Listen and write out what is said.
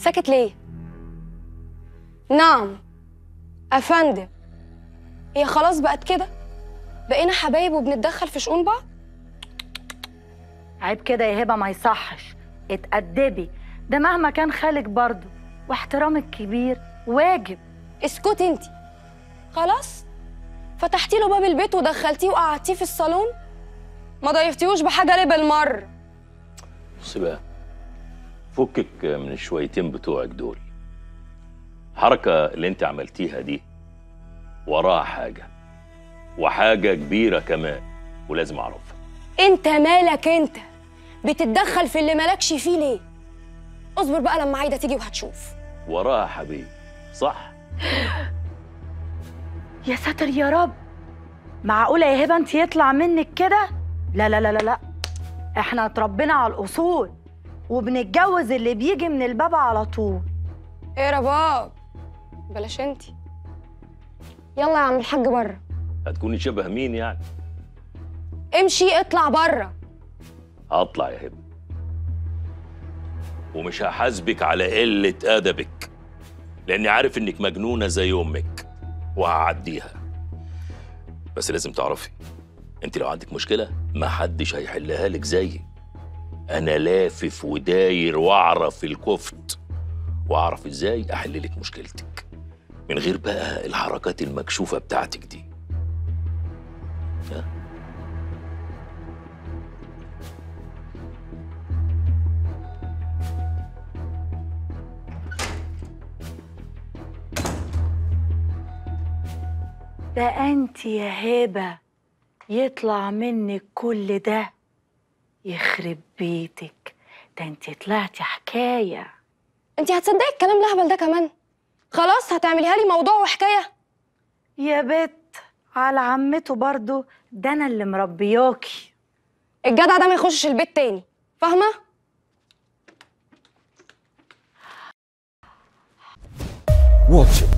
ساكت ليه نعم افندم هي خلاص بقت كده بقينا حبايب وبنتدخل في شؤون بعض عيب كده يا هبه ما يصحش اتأدبي ده مهما كان خالك برضه واحترامك كبير واجب اسكتي انتي خلاص فتحتي له باب البيت ودخلتيه وقعدتيه في الصالون ما ضيفتيهوش بحاجه ليه بالمره بص بقى فكك من الشويتين بتوعك دول الحركة اللي انت عملتيها دي وراها حاجة وحاجة كبيرة كمان ولازم اعرفها انت مالك انت بتتدخل في اللي مالكش فيه ليه اصبر بقى لما عايده تيجي وهتشوف وراها حبيب صح يا ساتر يا رب معقولة يا هبة انت يطلع منك كده؟ لا لا لا لا لا احنا اتربينا على الأصول وبنتجوز اللي بيجي من الباب على طول ايه رباب بلاش انتي يلا يا عم الحاج بره هتكوني شبه مين يعني امشي اطلع بره هطلع يا هبة ومش هحاسبك على قلة أدبك لأني عارف إنك مجنونة زي أمك وهعديها بس لازم تعرفي أنت لو عندك مشكلة ما حدش هيحلها لك زيي أنا لافف وداير وأعرف الكفت وأعرف إزاي أحل لك مشكلتك من غير بقى الحركات المكشوفة بتاعتك دي ها؟ ده انت يا هبة يطلع منك كل ده يخرب بيتك ده انت طلعتي حكاية انتي هتصدقي الكلام الهبل ده كمان خلاص هتعمليها لي موضوع وحكايه يا بت على عمته برضو ده انا اللي مربياكي الجدع ده ما يخشش البيت تاني فاهمه Watch it